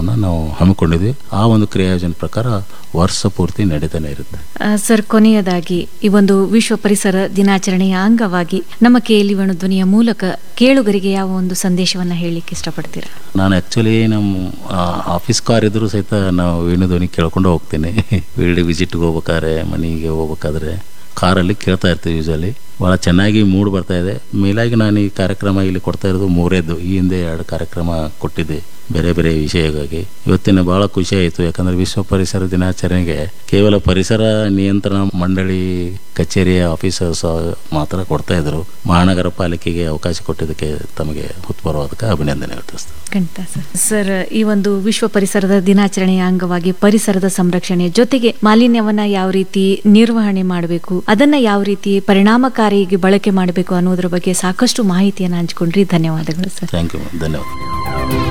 ಕಾರ್ಯಕ್ರಮವನ್ನು ನಾವು ಹಮ್ಮಿಕೊಂಡಿದ್ವಿ ಆ ಒಂದು ಕ್ರಿಯಾಯೋಜನೆ ಪ್ರಕಾರ ವರ್ಷ ಪೂರ್ತಿ ನಡೀತಾನೆ ಇರುತ್ತೆ ಆ, ಸರ್ ಕೊನೆಯದಾಗಿ ಈ ಒಂದು ವಿಶ್ವ ಪರಿಸರ ದಿನಾಚರಣೆಯ ಅಂಗವಾಗಿ ನಮ್ಮ ಕೇಳಿ ಧ್ವನಿಯ ಮೂಲಕ ಕೇಳುಗರಿಗೆ ಯಾವ ಒಂದು ಸಂದೇಶವನ್ನ ಹೇಳಲಿಕ್ಕೆ ಇಷ್ಟಪಡ್ತೀರಾ ನಾನು ಆ್ಯಕ್ಚುಲಿ ನಮ್ಮ ಆಫೀಸ್ ಕಾರ್ ಇದ್ರೂ ಸಹಿತ ನಾವು ವೇಣುಧ್ವನಿ ಕೇಳ್ಕೊಂಡು ಹೋಗ್ತೀನಿ ಫೀಲ್ಡ್ ವಿಸಿಟ್ಗೆ ಹೋಗ್ಬೇಕಾದ್ರೆ ಮನೆಗೆ ಹೋಗ್ಬೇಕಾದ್ರೆ ಕಾರಲ್ಲಿ ಕೇಳ್ತಾ ಇರ್ತೀವಿ ಯೂಸಲಿ ಭಾಳ ಚೆನ್ನಾಗಿ ಮೂಡ್ ಬರ್ತಾ ಇದೆ ಮೇಲಾಗಿ ನಾನು ಈ ಕಾರ್ಯಕ್ರಮ ಇಲ್ಲಿ ಕೊಡ್ತಾ ಇರೋದು ಮೂರೇದ್ದು ಈ ಹಿಂದೆ ಎರಡು ಕಾರ್ಯಕ್ರಮ ಕೊಟ್ಟಿದ್ದೆ ಬೇರೆ ಬೇರೆ ವಿಷಯವಾಗಿ ಇವತ್ತಿನ ಭಾಳ ಖುಷಿ ಆಯಿತು ಯಾಕಂದರೆ ವಿಶ್ವ ಪರಿಸರ ದಿನಾಚರಣೆಗೆ ಕೇವಲ ಪರಿಸರ ನಿಯಂತ್ರಣ ಮಂಡಳಿ ಕಚೇರಿಯ ಆಫೀಸರ್ಸ್ ಮಾತ್ರ ಕೊಡ್ತಾ ಇದ್ರು ಮಹಾನಗರ ಪಾಲಿಕೆಗೆ ಅವಕಾಶ ಕೊಟ್ಟಿದ್ದಕ್ಕೆ ತಮಗೆ ಹೃತ್ಪೂರ್ವಕ ಅಭಿನಂದನೆಗಳು ತಿಳಿಸ್ತೇನೆ ಖಂಡಿತ ಸರ್ ಸರ್ ಈ ಒಂದು ವಿಶ್ವ ಪರಿಸರದ ದಿನಾಚರಣೆಯ ಅಂಗವಾಗಿ ಪರಿಸರದ ಸಂರಕ್ಷಣೆ ಜೊತೆಗೆ ಮಾಲಿನ್ಯವನ್ನ ಯಾವ ರೀತಿ ನಿರ್ವಹಣೆ ಮಾಡಬೇಕು ಅದನ್ನ ಯಾವ ರೀತಿ ಪರಿಣಾಮಕಾರಿಯಾಗಿ ಬಳಕೆ ಮಾಡಬೇಕು ಅನ್ನೋದ್ರ ಬಗ್ಗೆ ಸಾಕಷ್ಟು ಮಾಹಿತಿಯನ್ನು ಹಂಚಿಕೊಂಡ್ರಿ ಧನ್ಯವಾದಗಳು ಸರ್ ಥ್ಯಾಂಕ್ ಯು ಧನ್ಯವಾದ